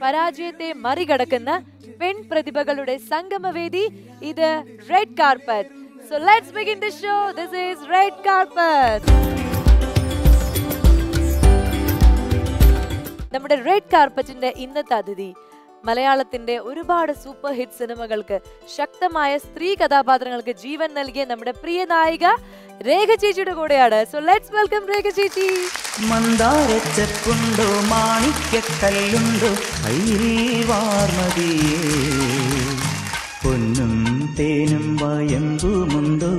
പരാജയത്തെ മറികടക്കുന്ന പെൺ പ്രതിഭകളുടെ സംഗമവേദി ഇത് red carpet so let's begin the show this is red carpet നമ്മുടെ റെഡ് കാർപ്പറ്റിന്റെ ഇന്നത്തെ അതിഥി മലയാളത്തിന്റെ ഒരുപാട് സൂപ്പർ ഹിറ്റ് സിനിമകൾക്ക് ശക്തമായ സ്ത്രീ കഥാപാത്രങ്ങൾക്ക് ജീവൻ നൽകിയ നമ്മുടെ പ്രിയ നായിക രേഖ ചേച്ചിയുടെ കൂടെയാണ് സോ ലെറ്റ്സ് വെൽക്കം രേഖ ചേച്ചി മന്ദാരച്ചപ്പുണ്ടോ മാണിക്യക്കല്ലുണ്ടോ കയ്യിൽ വാർമതിയേ പൊന്നും തേനും വയമ്പുമുണ്ടോ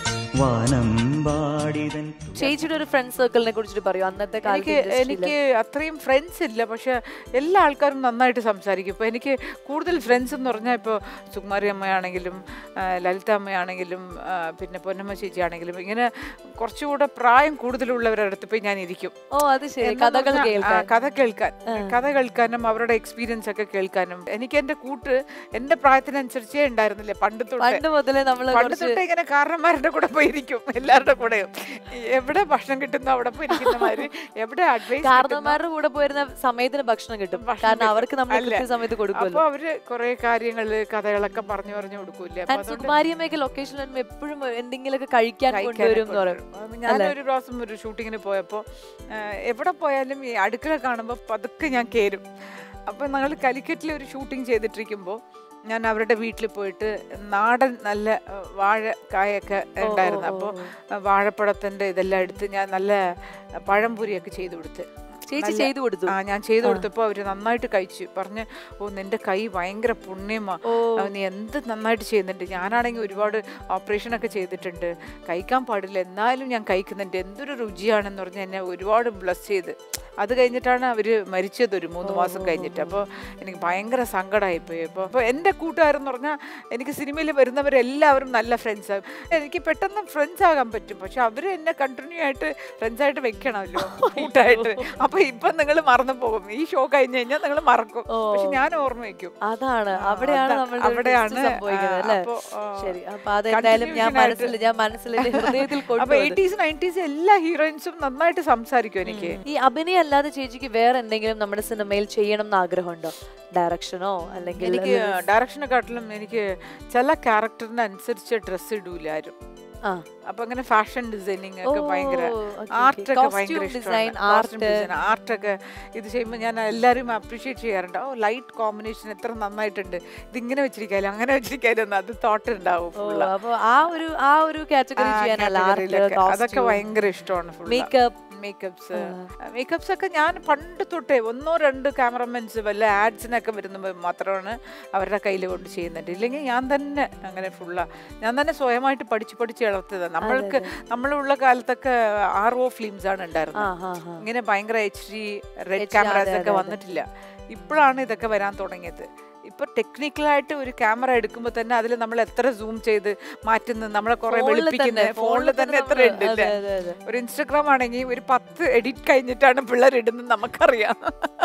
വാനം പാടിതൻ ചേച്ചിയുടെ ഒരു ഫ്രണ്ട് സർക്കിളിനെ കുറിച്ചിട്ട് പറയൂ അന്നത്തെ കാലത്ത് എനിക്ക് industry ല്. എനിക്ക് അത്രയും ഫ്രണ്ട്സ് ഇല്ല പക്ഷെ എല്ലാ ആൾക്കാരും നന്നായിട്ട് സംസാരിക്കും ഇപ്പോൾ എനിക്ക് കൂടുതൽ ഫ്രണ്ട്സ് എന്ന് പറഞ്ഞാൽ ഇപ്പോൾ സുകുമാരി അമ്മയാണെങ്കിലും ആ, ലളിത അമ്മയാണെങ്കിലും ആ, പിന്നെ പൊന്നമ്മ ചേച്ചി ആണെങ്കിലും ഇങ്ങനെ കുറച്ചുകൂടെ പ്രായം കൂടുതലുള്ളവരുടെ അടുത്ത് പോയി ഞാൻ ഇരിക്കും ഓ അത് ശരി എന്നു കഥകൾ പറഞ്ഞാ, ആ, കേൾക്കാൻ കഥ കേൾക്കാൻ കഥ കേൾക്കാനും അവരുടെ എക്സ്പീരിയൻസ് ഒക്കെ കേൾക്കാനും എനിക്ക് എന്റെ കൂട്ട് എന്റെ പ്രായത്തിനനുസരിച്ചേ ഉണ്ടായിരുന്നില്ല പണ്ട് തൊട്ടേ പണ്ട് മുതലേ നമ്മള് പണ്ട് കുറച്ച് തൊട്ടേ ഇങ്ങനെ കാരണന്മാരുടെ കൂടെ പോയിരിക്കും എല്ലാവരുടെ കൂടെയും എവിടെ ഭക്ഷണം കിട്ടുന്നു അവിടെ പോയിരിക്കുന്ന മാതിരി എവിടെ അഡ്വൈസ് കാരണന്മാരുടെ കൂടെ പോയിരുന്ന സമയത്തിന് ഭക്ഷണം കിട്ടും ഭക്ഷണം കാരണം കിട്ടും. അവർക്ക് നമ്മൾ അല്ല. കൃത്യസമയത്ത് അപ്പൊ കൊടുക്കുമല്ലോ അവര് കുറെ കാര്യങ്ങള് കഥകളൊക്കെ പറഞ്ഞു പറഞ്ഞു കൊടുക്കൂലേ അപ്പൊ ആൻഡ് അതുകൊണ്ട് സുകുമാരിയമ്മയൊക്കെ ലൊക്കേഷനിൽ വരുമ്പോ എപ്പോഴും എന്തെങ്കിലുമൊക്കെ കഴിക്കാൻ കഴിക്കാനൊക്കെ കൊണ്ടുവരും എന്ന് പറയും കൊണ്ടുവരും. അപ്പൊ ഞാൻ ഒരു പ്രാവശ്യം ഒരു ഷൂട്ടിങ്ങിന് പോയപ്പോൾ എവിടെ പോയാലും ഈ അടുക്കള കാണുമ്പോൾ പതുക്കെ ഞാൻ കേരും അപ്പം ഞങ്ങൾ കലിക്കറ്റിൽ ഒരു ഷൂട്ടിംഗ് ചെയ്തിട്ടിരിക്കുമ്പോൾ ഞാൻ അവരുടെ വീട്ടിൽ പോയിട്ട് നാടൻ നല്ല ആ, വാഴ കായൊക്കെ ഉണ്ടായിരുന്നു അപ്പോൾ വാഴപ്പഴത്തിൻ്റെ ഇതെല്ലാം എടുത്ത് ഞാൻ നല്ല പഴംപൊരിയൊക്കെ ചെയ്തു കൊടുത്ത് ചേച്ചി നല്ല- ചെയ്തു കൊടുത്തു ആ ഞാൻ ചെയ്തു കൊടുത്തപ്പോൾ അവർ നന്നായിട്ട് കഴിച്ചു പറഞ്ഞ് ഓ നിന്റെ കൈ ഭയങ്കര പുണ്യമാ ഓ ആ, നീ എന്ത് നന്നായിട്ട് ചെയ്യുന്നുണ്ട് ഞാനാണെങ്കിൽ ഒരുപാട് ഓപ്പറേഷൻ ഒക്കെ ചെയ്തിട്ടുണ്ട് കഴിക്കാൻ പാടില്ല എന്നാലും ഞാൻ കഴിക്കുന്നുണ്ട് എന്തൊരു രുചിയാണെന്ന് പറഞ്ഞ് എന്നെ ഒരുപാട് ബ്ലസ് ചെയ്ത് അത് കഴിഞ്ഞിട്ടാണ് അവർ മരിച്ചത് ഒരു മൂന്ന് മാസം കഴിഞ്ഞിട്ട് അപ്പോൾ എനിക്ക് ഭയങ്കര സങ്കടമായി പോയി അപ്പോൾ അപ്പോൾ എൻ്റെ കൂട്ടുകാരെന്ന് പറഞ്ഞാൽ എനിക്ക് സിനിമയിൽ വരുന്നവരെല്ലാവരും നല്ല ഫ്രണ്ട്സാണ് എനിക്ക് പെട്ടെന്ന് ഫ്രണ്ട്സ് ആകാൻ പറ്റും പക്ഷെ അവർ എന്നെ കണ്ടിന്യൂ ആയിട്ട് ഫ്രണ്ട്സായിട്ട് വെക്കണമല്ലോ കൂട്ടായിട്ട് അപ്പോൾ ഇപ്പം നിങ്ങൾ മറന്നു പോകും ഈ ഷോ കഴിഞ്ഞ് കഴിഞ്ഞാൽ നിങ്ങൾ മറക്കും ഓ. പക്ഷെ ഞാൻ ഓർമ്മ വയ്ക്കും അതാണ് ആ, അവിടെയാണ് അതാ- നമ്മളുടെ ഒരു അവിടെയാണ്, twist സംഭവിക്കുന്നത് ആ, അല്ലേ അപ്പൊ, ആ, ശരി അപ്പൊ അത് എന്തായാലും ഞാൻ continuation ആയിട്ട് മനസ്സിൽ ഞാൻ മനസ്സിൽ എന്റെ ഹൃദയത്തിൽ അപ്പൊ കൊണ്ടുപോകും എയ്റ്റീസ് നയൻറ്റീസ് എല്ലാ ഹീറോയിൻസും നന്നായിട്ട് സംസാരിക്കും എനിക്ക് ഈ അഭിനയം അല്ലാതെ ചേച്ചിക്ക് വേറെ എന്തെങ്കിലും നമ്മുടെ സിനിമയിൽ ചെയ്യണം എന്ന് ആഗ്രഹമുണ്ടോ ഡയറക്ഷനോ അല്ലെങ്കിൽ എനിക്ക് ഡയറക്ഷനെക്കാട്ടിലും എനിക്ക് ചില ക്യാരക്ടറിന് അനുസരിച്ച് ഡ്രസ്സ് ഇടൂല ആരും ആ. അപ്പൊ അങ്ങനെ ഫാഷൻ ഡിസൈനിങ് ഒക്കെ ഓ, ഭയങ്കര okay, okay. ആർട്ടൊക്കെ Costume ഭയങ്കര design, art. ഇഷ്ടമാണ് ആർട്ടൊക്കെ ഇത് ചെയ്യുമ്പോൾ ഞാൻ എല്ലാവരും അപ്രീഷിയേറ്റ് ചെയ്യാറുണ്ട് ഓ ലൈറ്റ് കോമ്പിനേഷൻ എത്ര നന്നായിട്ടുണ്ട് ഇതിങ്ങനെ വെച്ചിരിക്കാലും അങ്ങനെ വെച്ചിരിക്കാലും അത് തോട്ട് ഉണ്ടാവും ഓ, full. അപ്പൊ ആ ഒരു ആ ഒരു കാറ്റഗറി ആ, ചെയ്യാനല്ല category ലൊക്കെ. ആർട്ട് അതൊക്കെ ഭയങ്കര ഇഷ്ടമാണ് full. മേക്കപ്പ് മേക്കപ്സ് മേക്കപ്സ് ഒക്കെ ഞാൻ പണ്ട് തൊട്ടേ ഒന്നോ രണ്ട് ക്യാമറമാൻസ് വല്ല ആഡ്സിനൊക്കെ വരുമ്പോൾ മാത്രമാണ് അവരുടെ കയ്യിൽ കൊണ്ട് ചെയ്യുന്നുണ്ട് ഇല്ലെങ്കിൽ ഞാൻ തന്നെ അങ്ങനെ ഫുള്ള ഞാൻ തന്നെ സ്വയമായിട്ട് പഠിച്ച് പഠിച്ച് വളർത്തിയത് നമ്മൾക്ക് നമ്മളുള്ള കാലത്തൊക്കെ ആർ ഒ ഫിലിംസ് ആണ് ആ ഉണ്ടായിരുന്നത് ഹാ ഹാ ഇങ്ങനെ ഭയങ്കര H D red HD, cameras അതെ, ഒക്കെ അതെ, അതെ. വന്നിട്ടില്ല ഇപ്പോഴാണ് ഇതൊക്കെ വരാൻ തുടങ്ങിയത് ഇപ്പൊ ടെക്നിക്കലായിട്ട് ഒരു ക്യാമറ എടുക്കുമ്പോൾ തന്നെ അതിൽ നമ്മൾ എത്ര സൂം ചെയ്ത് മാറ്റുന്നത് നമ്മളെ കുറെ ഫോണില് വെളുപ്പിക്കുന്നത് തന്നെ, ഫോണിൽ ഫോണില് തന്നെ എത്ര നമ്മള് ഉണ്ട് അതെ, അതെ, അതെ. ഒരു ഇൻസ്റ്റഗ്രാം ആണെങ്കിൽ ഒരു പത്ത് എഡിറ്റ് കഴിഞ്ഞിട്ടാണ് പിള്ളേർ ഇടുന്നത് നമുക്കറിയാം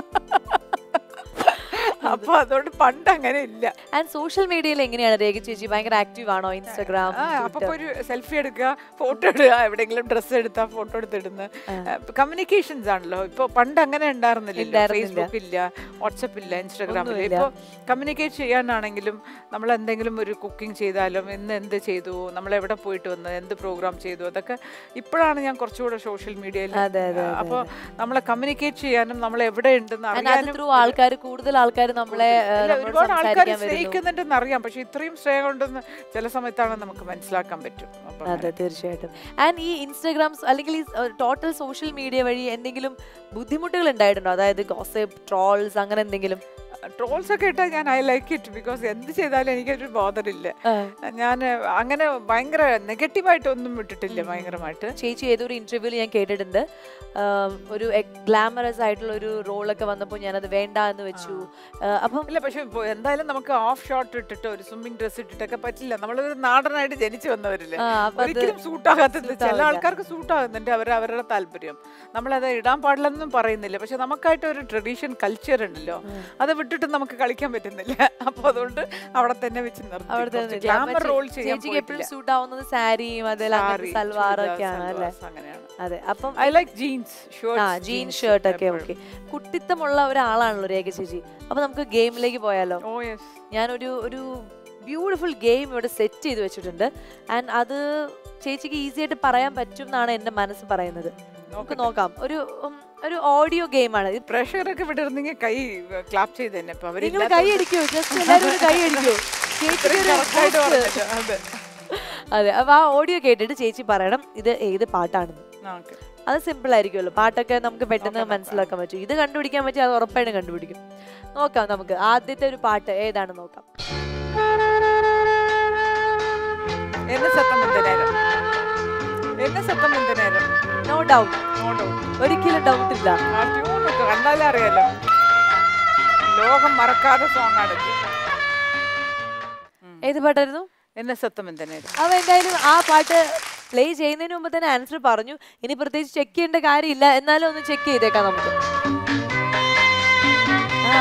അപ്പൊ അതുകൊണ്ട് പണ്ട് അങ്ങനെ ഇല്ല ആൻഡ് സോഷ്യൽ മീഡിയയിൽ എങ്ങനെയാണ് രേഖ ചേച്ചി ഭയങ്കര ആക്റ്റീവ് ആണോ ഇൻസ്റ്റാഗ്രാം ആ അപ്പൊ ഒരു സെൽഫി എടുക്കുക ഫോട്ടോ ഇടുക എവിടെയെങ്കിലും ഡ്രസ്സ് എടുത്താൽ ഫോട്ടോ എടുത്തിടുന്ന കമ്മ്യൂണിക്കേഷൻസ് ആണല്ലോ ഇപ്പൊ പണ്ട് അങ്ങനെ ഉണ്ടായിരുന്നില്ല ഉണ്ടായിരുന്നില്ല. ഫേസ്ബുക്ക് ഇല്ല വാട്സപ്പ് ഇല്ല ഇൻസ്റ്റാഗ്രാമിൽ ഒന്നുമില്ല. ഇപ്പൊ കമ്മ്യൂണിക്കേറ്റ് ചെയ്യാനാണെങ്കിലും നമ്മൾ എന്തെങ്കിലും ഒരു കുക്കിംഗ് ചെയ്താലും ഇന്ന് എന്ത് ചെയ്തു നമ്മൾ എവിടെ പോയിട്ട് വന്ന് എന്ത് പ്രോഗ്രാം ചെയ്തു അതൊക്കെ ഇപ്പോഴാണ് ഞാൻ കുറച്ചുകൂടെ സോഷ്യൽ മീഡിയയിൽ അതെ, അതെ, അതെ, അപ്പോൾ നമ്മളെ കമ്മ്യൂണിക്കേറ്റ് ചെയ്യാനും നമ്മൾ എവിടെ ഉണ്ടെന്ന് അത് അറിയാനും ത്രൂ ആൾക്കാർ കൂടുതൽ ആൾക്കാർ നമ്മളെ ഏഹ്, ഇല്ല, നമ്മളോട് ഒരുപാട് ആൾക്കാർ സംസാരിക്കാൻ വരുന്നു സ്നേഹിക്കുന്നുണ്ടെന്ന് അറിയാം പക്ഷെ ഇത്രയും സ്നേഹം ഉണ്ടെന്ന് ചില സമയത്താണ് നമുക്ക് മനസ്സിലാക്കാൻ പറ്റും അപ്പൊ അതെ തീർച്ചയായിട്ടും ആൻഡ് ഈ ഇൻസ്റ്റാഗ്രാം അല്ലെങ്കിൽ ഈ ടോട്ടൽ സോഷ്യൽ മീഡിയ വഴി എന്തെങ്കിലും ബുദ്ധിമുട്ടുകൾ ഉണ്ടായിട്ടുണ്ടോ അതായത് ഗോസിപ്പ് ട്രോൾസ് അങ്ങനെ എന്തെങ്കിലും ട്രോൾസ് ഒക്കെ ഇട്ടാൽ ഞാൻ ഐ ലൈക്ക് ഇറ്റ് ബിക്കോസ് എന്ത് ചെയ്താലും എനിക്കൊരു ബോധമില്ല ഞാൻ അങ്ങനെ ഭയങ്കര നെഗറ്റീവായിട്ടൊന്നും വിട്ടിട്ടില്ല ഭയങ്കരമായിട്ട് ചേച്ചി ഏതൊരു ഇന്റർവ്യൂവിൽ ഞാൻ കേട്ടിട്ടുണ്ട് ആം, ഒരു ഗ്ലാമറസ് ആയിട്ടുള്ള ഒരു റോളൊക്കെ വന്നപ്പോൾ ഞാനത് വേണ്ട എന്ന് വെച്ചു ആ, അപ്പം ഇല്ല പക്ഷെ ഇപ്പൊ എന്തായാലും നമുക്ക് ഓഫ് ഷോട്ട് ഇട്ടിട്ടോ ഒരു സ്വിമ്മിംഗ് ഡ്രസ് ഇട്ടിട്ടൊക്കെ പറ്റില്ല നമ്മളൊരു നാടനായിട്ട് ജനിച്ചു വന്നവരില്ലേ ആ, അപ്പൊ അത് ഒരിക്കലും സൂട്ടാകാത്തത് suit ചില ആവില്ല. ആൾക്കാർക്ക് സൂട്ടാകുന്നുണ്ട് അവർ അവരുടെ താല്പര്യം നമ്മളത് ഇടാൻ പാടില്ലെന്നും പറയുന്നില്ല പക്ഷെ നമുക്കായിട്ട് ഒരു ട്രഡീഷൻ കൾച്ചർ ഉണ്ടല്ലോ അത് വിട്ട് ഇട്ടിട്ട് നമുക്ക് കളിക്കാൻ പറ്റുന്നില്ല അപ്പൊ അതുകൊണ്ട് അവിടെ തന്നെ വെച്ച് അവിടെ തന്നെ ഗ്ലാമർ റോൾ ചേച്ചിക്ക് എപ്പോഴും സൂട്ട് ആവുന്നത് സാരിയും അതെല്ലാം സൽവാറൊക്കെയാണ് അല്ലേ അങ്ങനെയാണ് അതെ അപ്പം ഐ ലൈക്ക് ജീൻസ് ആ ജീൻ ഷർട്ട് ഒക്കെ ഓക്കെ കുട്ടിത്തമുള്ള ഒരാളാണല്ലോ രേഖ ചേച്ചി അപ്പൊ നമുക്ക് ഗെയിമിലേക്ക് പോയാലോ ഓ യെസ് ഞാനൊരു ഒരു ബ്യൂട്ടിഫുൾ ഗെയിം ഇവിടെ സെറ്റ് ചെയ്ത് വെച്ചിട്ടുണ്ട് ആൻഡ് അത് ചേച്ചിക്ക് ഈസി ആയിട്ട് പറയാൻ പറ്റും എന്നാണ് എന്റെ മനസ്സ് പറയുന്നത് നമുക്ക് നോക്കാം ഒരു ഉം, ഒരു ഓഡിയോ ഗെയിമാണ് പ്രഷറൊക്കെ ഇവിടെ ഇരുന്നെങ്കിൽ കൈ ക്ലാപ്പ് ചെയ്ത് തന്നെ ഇപ്പൊ അവര് നിങ്ങൾ കൈ അടിക്കോ ജസ്റ്റ് എല്ലാവരും ഒരു കൈ അടിക്കോ ചേച്ചിക്ക് ഒരു കറക്റ്റായിട്ട് boost. പറഞ്ഞിട്ട് അതെ അതെ അപ്പൊ ആ ഓഡിയോ കേട്ടിട്ട് ചേച്ചി പറയണം ഇത് ഏത് പാട്ടാണെന്ന് ആ, okay. അത് സിമ്പിൾ ആയിരിക്കുമല്ലോ പാട്ടൊക്കെ നമുക്ക് പെട്ടെന്ന് മനസ്സിലാക്കാൻ പറ്റും ഇത് കണ്ടുപിടിക്കാൻ പറ്റി അത് ഉറപ്പായിട്ടും കണ്ടുപിടിക്കും നോക്കാം നമുക്ക് ആദ്യത്തെ ഒരു പാട്ട് ഏതാണ് നോക്കാം என்ன சத்தம் இந்த நேரம் என்ன சத்தம் இந்த நேரம் നോ ഡൗട്ട് No doubt. ഒരിക്കലും ഡൗട്ട് ഇല്ല ആ ട്യൂൺ ഒക്കെ കണ്ടാലേ അറിയാലോ ലോകം മറക്കാതെ സോങ് ആണ് ഇത്. ഏത് പാട്ടായിരുന്നു என்ன சத்தம் இந்த நேரம் അവ എന്തായാലും ആ പാട്ട് പ്ലേ ചെയ്യുന്നതിന് മുമ്പ് തന്നെ ആൻസർ പറഞ്ഞു ഇനി പ്രത്യേകിച്ച് ചെക്ക് ചെയ്യേണ്ട കാര്യമില്ല എന്നാലും ഒന്ന് ചെക്ക് ചെയ്തേക്കാം നമുക്ക് ആ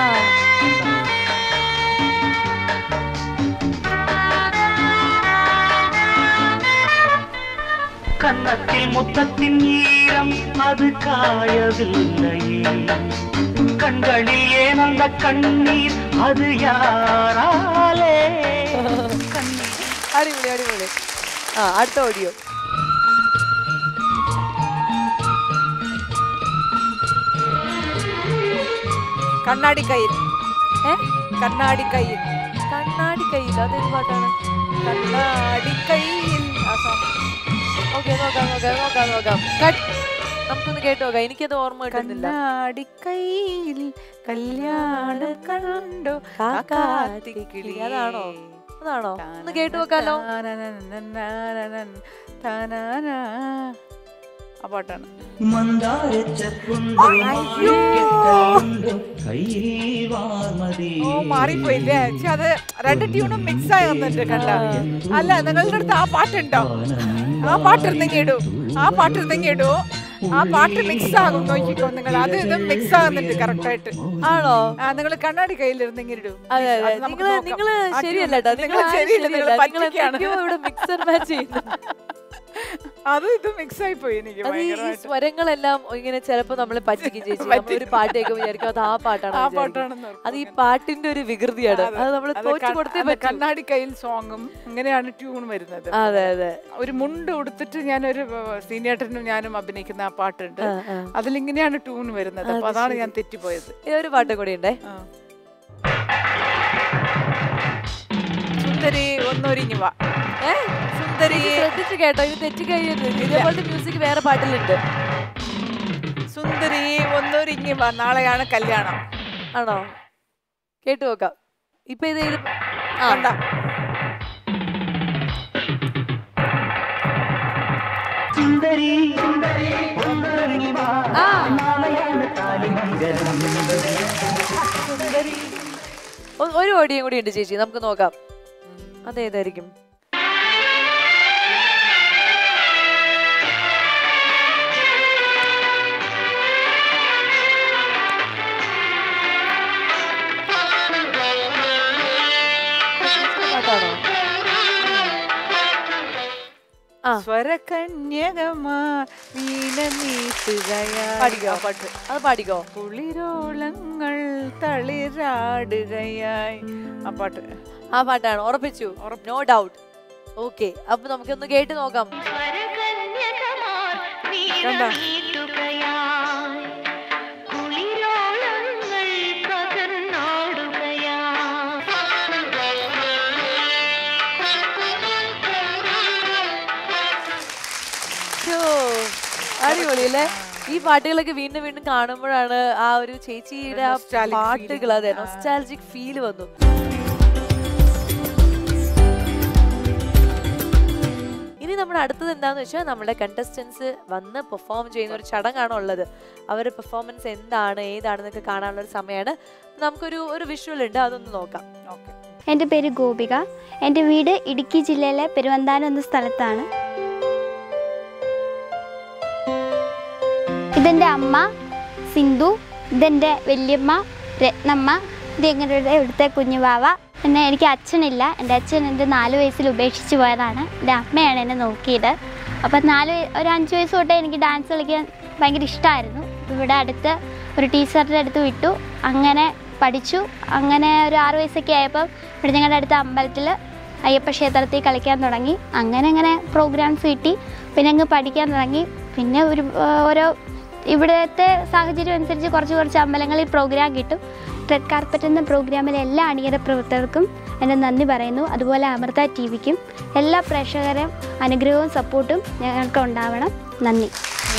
കണ്ണത്തിൽ മുത്തത്തിൻ ഈരം അത് കായവില്ലയേ കൺകളിൽ ഏനந்த കണ്ണീർ അത് യാറാലേ അടിപൊളി അടിപൊളി ആ അടുത്ത ഓഡിയോ കണ്ണാടി കയ്യിൽ ഏ കണ്ണാടി കയ്യിൽ കണ്ണാടി കയ്യിൽ അതൊരു പാട്ടാണ് കണ്ണാടി കയ്യിൽ ആ സോങ് ഓക്കെ നോക്കാം നോക്കാം നോക്കാം നോക്കാം കട്ട് നമുക്കൊന്ന് കേട്ട് നോക്കാം എനിക്കത് ഓർമ്മ കിട്ടുന്നില്ല കണ്ണാടി കയ്യിൽ കല്യാണം കണ്ടോ കാക്കാത്തിക്കിളി. അതാണോ? അതാണോ ഒന്ന് കേട്ട് നോക്കാലോ ആ പാട്ടാണ് മന്ദാരച്ചപ്പുണ്ടോ കയ്യിൽ വാർമതി ഓ മാറിപ്പോയില്ലേ പക്ഷെ അത് രണ്ട് ട്യൂണും മിക്സ് ആയി വന്നിട്ട് കണ്ട അല്ല നിങ്ങളുടെ അടുത്ത് ആ പാട്ടുണ്ടോ ആ പാട്ട് ഇരുന്നെങ്കിൽ ഇടൂ ആ പാട്ട് ഇരുന്നെങ്കിൽ ഇടൂ ആ പാട്ട് മിക്സ് ആകും നോക്കിക്കോ നിങ്ങൾ അത് ഇതും മിക്സ് ആകുന്നുണ്ട് കറക്റ്റ് ആയിട്ട് ആണോ ആ നിങ്ങൾ കണ്ണാടി കയ്യിലിരുന്നെങ്കിൽ ഇടൂ അതെ അതെ അത് നമുക്ക് നിങ്ങള് നോക്കാം. നിങ്ങള് ആ ശരിയല്ല tune. കേട്ടോ നിങ്ങൾ നിങ്ങള് ശരിയല്ല നിങ്ങൾ നിങ്ങൾ പറ്റിക്കാണ് ഇവിടെ മിക്സർ മാച്ച് ചെയ്യുന്നു അത് ഇത് മിക്സ് ആയി പോയി എനിക്ക് അത് ഈ- ഈ ഭയങ്കരമായിട്ട് സ്വരങ്ങളെല്ലാം ഇങ്ങനെ ചിലപ്പോ നമ്മളെ പറ്റിക്കും ചേച്ചി നമ്മൾ ഒരു പാട്ട് കേൾക്കുമ്പോൾ വിചാരിക്കും അത് ആ പാട്ടാണ് ആ പാട്ടാണെന്ന് ഓർക്കും. അത് ഈ പാട്ടിന്റെ ഒരു വികൃതിയാണ് അതെ. അത് നമ്മൾ അത് തോച്ചു കൺ- കൊടുത്തേ അത് പറ്റൂ കണ്ണാടി കയ്യിൽ സോങ്ങും ഇങ്ങനെയാണ് ട്യൂൺ വരുന്നത് അതെ അതെ ഒരു മുണ്ട് ഉടുത്തിട്ട് ഞാനൊരു സീനിയേട്ടനും ഞാനും അഭിനയിക്കുന്ന ആ പാട്ടുണ്ട് ആ, ആ. അതിലിങ്ങനെയാണ് ട്യൂൺ വരുന്നത് അപ്പൊ അത് അതാണ് ശരി. ഞാൻ തെറ്റിപ്പോയത് ഈ ഒരു പാട്ടും കൂടി ഉണ്ടേ ആ. സുന്ദരി ഒന്നൊരിഞ്ഞു വാ ഏ? സുന്ദരി ചേച്ചി ശ്രദ്ധിച്ച് കേട്ടോ ഇത് തെറ്റി കഴിയുന്നു ഇതേപോലത്തെ മ്യൂസിക് വേറെ പാട്ടിലുണ്ട് സുന്ദരി ഒന്നൊരിഞ്ഞു വാ നാളെയാണ് കല്യാണം ആണോ കേട്ടു നോക്കാം ഇപ്പൊ ഇത് ഇത് ആ കണ്ട സുന്ദരി ഒന്നൊരുങ്ങി വാ ആ നാളെയാണ് താലിമംഗലം സുന്ദരി ഒ- ഒരു ഓടിയും കൂടി ഉണ്ട് ചേച്ചി നമുക്ക് നോക്കാം അതേതായിരിക്കും പാട്ടാണോ ആ സ്വരകന്യകമാ വീണ മീട്ടുകയാ പാടിക്കോ? പാട്ട് അത് പാടിക്കോ കുളിരോളങ്ങൾ തളിരാടുകയായി ആ പാട്ട് ആ പാട്ടാണ് ഉറപ്പിച്ചു നോ ഡൗട്ട് ഓക്കെ അപ്പൊ നമുക്കൊന്ന് കേട്ട് നോക്കാം കണ്ട ഛോ, അടിപൊളി അല്ലേ ഈ പാട്ടുകളൊക്കെ വീണ്ടും വീണ്ടും കാണുമ്പോഴാണ് ആ ഒരു ചേച്ചിയുടെ ആ Nostalgic പാട്ടുകൾ അതെ feeling. ആ. നൊസ്റ്റാലജിക് ഫീൽ വന്നു ഇനി നമ്മുടെ അടുത്തത് എന്താന്ന് വെച്ചാൽ നമ്മുടെ കണ്ടസ്റ്റൻസ് വന്ന് പെർഫോം ചെയ്യുന്ന ഒരു ചടങ്ങാണ് ഉള്ളത് അവരുടെ പെർഫോമൻസ് എന്താണ് ഏതാണെന്നൊക്കെ കാണാനുള്ള ഒരു സമയമാണ് നമുക്കൊരു ഒരു വിഷ്വൽ ഉണ്ട് അതൊന്ന് നോക്കാം ഓക്കെ എൻ്റെ പേര് ഗോപിക എൻ്റെ വീട് ഇടുക്കി ജില്ലയിലെ പെരുവന്താനം എന്ന സ്ഥലത്താണ് ഇതെൻ്റെ അമ്മ സിന്ധു ഇതെൻ്റെ വല്യമ്മ രത്നമ്മ ഇത് ഞങ്ങളുടെ ഇവിടുത്തെ കുഞ്ഞുവാവ പിന്നെ എനിക്ക് അച്ഛനില്ല എൻ്റെ അച്ഛൻ എൻ്റെ നാല് വയസ്സിൽ ഉപേക്ഷിച്ച് പോയതാണ് എൻ്റെ അമ്മയാണ് എന്നെ നോക്കിയത് അപ്പം നാല് വയ- ഒരു അഞ്ച് വയസ്സ് തൊട്ടേ എനിക്ക് ഡാൻസ് കളിക്കാൻ ഭയങ്കര ഇഷ്ടമായിരുന്നു അപ്പോൾ ഇവിടെ അടുത്ത് ഒരു ടീച്ചറുടെ അടുത്ത് വിട്ടു അങ്ങനെ പഠിച്ചു അങ്ങനെ ഒരു ആറ് വയസ്സൊക്കെ ആയപ്പം ഇവിടെ ഞങ്ങളുടെ അടുത്ത അമ്പലത്തിൽ അയ്യപ്പ ക്ഷേത്രത്തിൽ കളിക്കാൻ തുടങ്ങി അങ്ങനെ അങ്ങനെ പ്രോഗ്രാംസ് കിട്ടി പിന്നെ അങ്ങ് പഠിക്കാൻ തുടങ്ങി പിന്നെ ഒരു ആ, ഓരോ ഇവിടുത്തെ സാഹചര്യം അനുസരിച്ച് കുറച്ച് കുറച്ച് അമ്പലങ്ങളിൽ പ്രോഗ്രാം കിട്ടും റെഡ് കാർപ്പറ്റ് എന്ന പ്രോഗ്രാമിലെ എല്ലാ അണിയറ പ്രവർത്തകർക്കും എൻ്റെ നന്ദി പറയുന്നു അതുപോലെ അമൃത ടി വിക്കും എല്ലാ പ്രേക്ഷകരും അനുഗ്രഹവും സപ്പോർട്ടും ഞങ്ങൾക്ക് ഉണ്ടാവണം നന്ദി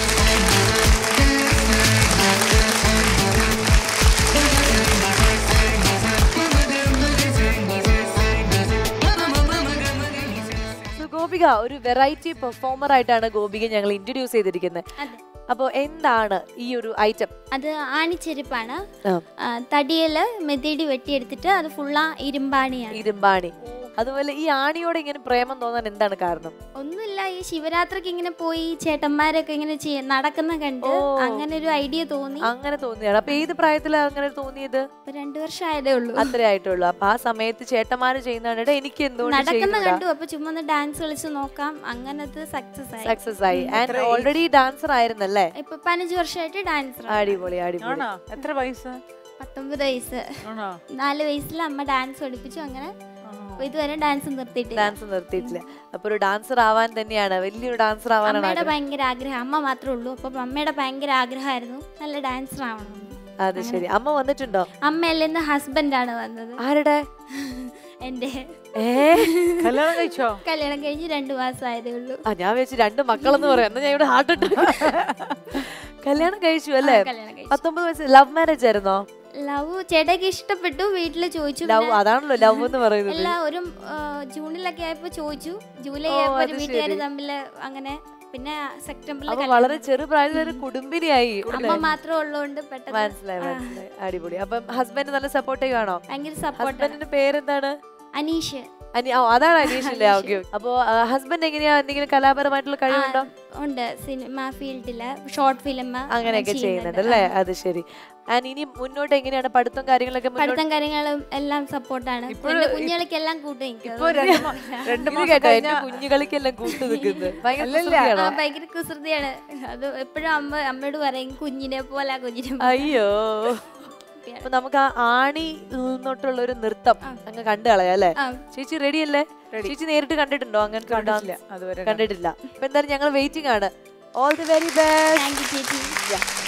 So, ഗോപിക ഒരു വെറൈറ്റി പെർഫോമർ ആയിട്ടാണ് ഗോപിക ഞങ്ങൾ ഇൻട്രൊഡ്യൂസ് ചെയ്തിരിക്കുന്നത് അതെ. അപ്പോൾ എന്താണ് ഈ ഒരു ഐറ്റം അത് ആണിച്ചെരുപ്പാണ് ആ. തടിയിൽ മെതിടി വെട്ടിയെടുത്തിട്ട് അത് ഫുള്ള ഇരുമ്പാണിയാണ് ഇരുമ്പാണി അതുപോലെ ഈ ആണിയോട് ഇങ്ങനെ പ്രേമം തോന്നാൻ എന്താണ് കാരണം ഒന്നുമില്ല ഈ ശിവരാത്രിക്ക് ഇങ്ങനെ പോയി ചേട്ടന്മാരൊക്കെ ഇങ്ങനെ ചെയ്യ- നടക്കുന്ന കണ്ട് ഓ. അങ്ങനെ ഒരു ഐഡിയ തോന്നി അങ്ങനെ തോന്നിയാണ് അപ്പൊ ഏത് പ്രായത്തിലാണ് അങ്ങനെ തോന്നിയത് ഇപ്പൊ രണ്ടു വർഷം ആയതേ ഉള്ളൂ അത്രേ ആയിട്ടുള്ളൂ അപ്പൊ ആ സമയത്ത് ചേട്ടന്മാര് ചെയ്യുന്നതാണ് എനിക്ക് എന്തുകൊണ്ട് നടക്കുന്ന കണ്ടു അപ്പൊ ചുമ്മാ ഒന്ന് ഡാൻസ് കളിച്ച് നോക്കാം അങ്ങനത്തെ സക്സസ് ആയി സക്സസ് ആയി ആൻഡ് ഓൾറെഡി ഡാൻസർ ആയിരുന്നല്ലേ ഇപ്പൊ പതിനഞ്ച് വർഷമായിട്ട് ഡാൻസർ അടിപൊളി അടിപൊളി ആണോ എത്ര വയസ്സ് പത്തൊമ്പത് വയസ്സ് ആണോ നാല് വയസ്സിൽ അമ്മ ഡാൻസ് പഠിപ്പിച്ചു അങ്ങനെ ഇപ്പൊ ഇതുവരെ ഡാൻസ് നിർത്തിയിട്ടില്ല ഡാൻസ് നിർത്തിയിട്ടില്ല അപ്പൊ ഒരു ഡാൻസർ ആവാൻ തന്നെയാണ് വലിയൊരു ഡാൻസർ ആവാനാണ് അമ്മയുടെ ആഗ്രഹം. ഭയങ്കര ആഗ്രഹം അമ്മ മാത്രമേ ഉള്ളൂ അപ്പൊ അമ്മയുടെ ഭയങ്കര ആഗ്രഹമായിരുന്നു നല്ല ഡാൻസർ ആവണമെന്ന് അത് ശരി അമ്മ വന്നിട്ടുണ്ടോ അമ്മയല്ല ഇന്ന് ഹസ്ബൻഡാണ് വന്നത് ആരുടെ എന്റെ ഏ കല്യാണം കഴിച്ചോ കല്യാണം കഴിഞ്ഞ് രണ്ടു മാസം ആയതേ ഉള്ളൂ ആ ഞാൻ വെച്ച് രണ്ട് മക്കളെന്ന് പറയാം എന്നാ ഞാൻ ഇവിടെ ഹാർട്ട് കല്യാണം കഴിച്ചു അല്ലേ ആ, കല്യാണം കഴിച്ചു പത്തൊമ്പത് വയസ്സ് ലവ് മാരേജ് ആയിരുന്നോ ലവ് ചേട്ടയ്ക്ക് ഇഷ്ടപ്പെട്ടു വീട്ടില് ചോദിച്ചു ലവ് പിന്നെ അതാണല്ലോ ലവ് എന്ന് പറയുന്നത് എല്ലാ ഒരു ആ, ജൂണിലൊക്കെ ആയപ്പോ ചോദിച്ചു ജൂലൈ ഓ, ആയപ്പോ അത് വീട്ടുകാർ ശരി. തമ്മില് അങ്ങനെ പിന്നെ സെപ്റ്റംബറിൽ അപ്പൊ വളരെ ചെറു പ്രായത്തിൽ ഒരു കുടുംബിനിയായി അമ്മ മാത്രം ഉള്ളതുകൊണ്ട് പെട്ടെന്ന് മനസ്സിലായി മനസ്സിലായി അടിപൊളി അപ്പൊ ഹസ്ബൻഡ് നല്ല സപ്പോർട്ടീവ് ആണോ ഭയങ്കര സപ്പോർട്ട് ഹസ്ബൻഡിന്റെ പേരെന്താണ് അനീഷ് അനി ഓ അതാണ് അനീഷല്ലേ ഓക്കെ അപ്പൊ ഹസ്ബൻഡ് എങ്ങനെയാ എന്തെങ്കിലും കലാപരമായിട്ടുള്ള കഴിവുണ്ടോ ഉണ്ട് സിനിമ ഫീൽഡില് ഷോർട്ട് ഫിലിം അങ്ങനെയൊക്കെ ചെയ്യുന്നുണ്ട് അല്ലേ അത് ശരി ആൻഡ് ഇനി മുന്നോട്ട് എങ്ങനെയാണ് പഠിത്തം കാര്യങ്ങളൊക്കെ മുന്നോട്ട് പഠിത്തം കാര്യങ്ങളും എല്ലാം സപ്പോർട്ടാണ് എന്റെ കുഞ്ഞുങ്ങൾക്കെല്ലാം കൂട്ടും എനിക്ക് ഇപ്പൊ രണ്ട് മാ- രണ്ട് ഇത് മാസം കേട്ടോ എന്റെ കഴിഞ്ഞാ കുഞ്ഞുകളിക്കെല്ലാം കൂട്ടു നിൽക്കുന്നത് ഭയങ്കര അല്ലല്ല. ആ, കുസൃതിയാണോ? ഭയങ്കര കുസൃതിയാണ് അത് എപ്പോഴും അമ്മ അമ്മയോട് പറയും കുഞ്ഞിനെ പോലെ കുഞ്ഞിനെ പോലെ." അയ്യോ അപ്പൊ നമുക്ക് ആ ആണി നിന്നോട്ടുള്ള ഒരു നൃത്തം അങ്ങ് കണ്ടു കളയാം അല്ലേ ആ. ചേച്ചി റെഡി അല്ലേ Ready. ചേച്ചി നേരിട്ട് കണ്ടിട്ടുണ്ടോ അങ്ങനത്തെ ഒരു കണ്ടിട്ടില്ല dance? അതുവരെ കണ്ടിട്ടില്ല അപ്പൊ എന്തായാലും ഞങ്ങൾ വെയിറ്റിംഗ് ആണ് all the very best thank you ചേച്ചി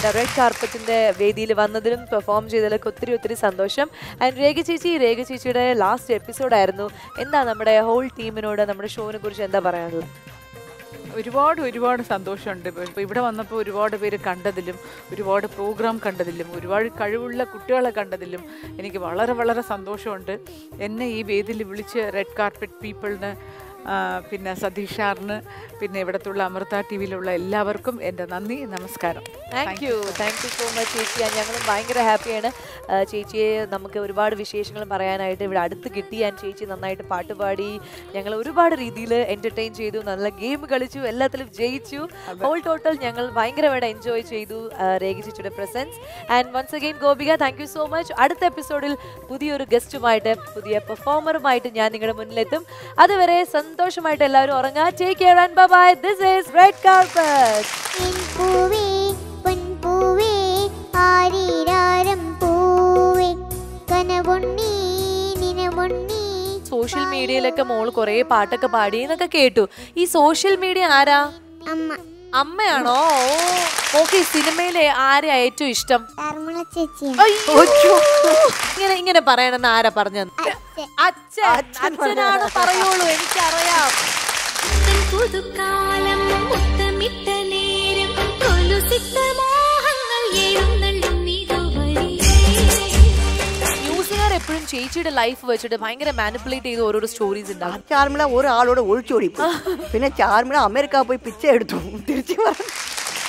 ആൻഡ് റെഡ് കാർപ്പറ്റിന്റെ വേദിയിൽ വന്നതിലും പെർഫോം ചെയ്തതിലൊക്കെ ഒത്തിരി ഒത്തിരി സന്തോഷം ആൻഡ് രേഖ ചേച്ചി രേഖ ചേച്ചിയുടെ ലാസ്റ്റ് എപ്പിസോഡായിരുന്നു എന്താ നമ്മുടെ ഹോൾ ടീമിനോട് നമ്മുടെ ഷോനെ കുറിച്ച് എന്താ പറയാനുള്ളത് ഒരുപാട് ഒരുപാട് സന്തോഷമുണ്ട് ഇപ്പോൾ ഇവിടെ വന്നപ്പോൾ ഒരുപാട് പേര് കണ്ടതിലും ഒരുപാട് പ്രോഗ്രാം കണ്ടതിലും ഒരുപാട് കഴിവുള്ള കുട്ടികളെ കണ്ടതിലും എനിക്ക് വളരെ വളരെ സന്തോഷമുണ്ട് എന്നെ ഈ വേദിയിൽ വിളിച്ച് റെഡ് കാർപ്പറ്റ് പീപ്പിളിന് പിന്നെ സതീഷ് സാറിന് പിന്നെ ഇവിടത്തുള്ള അമൃത ടി വിയിലുള്ള എല്ലാവർക്കും എൻ്റെ നന്ദി നമസ്കാരം thank you thank you so much ചേച്ചി ഞങ്ങളും ഭയങ്കര ഹാപ്പിയാണ് ആ, ചേച്ചിയെ നമുക്ക് ഒരുപാട് വിശേഷങ്ങൾ പറയാനായിട്ട് ഇവിടെ അടുത്ത് കിട്ടി ഞാൻ ചേച്ചി നന്നായിട്ട് പാട്ട് പാടി ഞങ്ങൾ ഒരുപാട് രീതിയിൽ എന്റർടൈൻ ചെയ്തു നല്ല ഗെയിം കളിച്ചു എല്ലാത്തിലും ജയിച്ചു ഹോൾ ടോട്ടൽ ഞങ്ങൾ ഭയങ്കരമായിട്ട് എൻജോയ് ചെയ്തു ആ, രേഖ ചേച്ചിയുടെ presence and once again Gopika thank you so much അടുത്ത എപ്പിസോഡിൽ പുതിയൊരു ഗസ്റ്റുമായിട്ട് പുതിയ പെർഫോമറുമായിട്ട് ഞാൻ നിങ്ങളുടെ മുന്നിലെത്തും അതുവരെ സന്തോഷമായിട്ട് എല്ലാവരും ഉറങ്ങാ take care and bye this is red carpet പൂവേ പൊൻപൂവേ ആരീരാരം പൂവേ കനവൊണ്ണി നിനവൊണ്ണി സോഷ്യൽ മീഡിയയിലൊക്കെ മോള് കുറേ പാട്ടൊക്കെ പാടി എന്നൊക്കെ കേട്ടു ഈ സോഷ്യൽ മീഡിയ ആരാ അമ്മ അമ്മയാണോ ഓ ഓക്കെ സിനിമയിലെ ആരെയാ ഏറ്റവും ഇഷ്ടം ധർമ്മള ചേച്ചി അയ്യോ. ഇങ്ങനെ ഇങ്ങനെ പറയണമെന്ന് ആരാ പറഞ്ഞത് അച്ഛൻ അച്ഛനാണ് പറയുള്ളൂ എനിക്കറിയാം പുതുക്കാലം മുത്തമിട്ട നേരം കൊലുസിട്ട മോഹങ്ങൾ എഴുന്നള്ളും ഇതുവരെ ന്യൂസുകാർ എപ്പോഴും ചേച്ചിയുടെ ലൈഫ് വെച്ചിട്ട് ഭയങ്കര മാനിപ്പുലേറ്റ് ചെയ്ത് ഓരോരോ സ്റ്റോറീസ് ഉണ്ടാകും ചാർമിള ഒരാളോട് ഒളിച്ചോടി പിന്നെ ചാർമിള അമേരിക്ക പോയി പിച്ച എടുത്തു തിരിച്ചു പറഞ്ഞു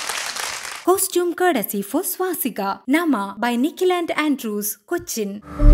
Costume courtesy for Swastika. Nama by Nikhil and Andrews, Cochin.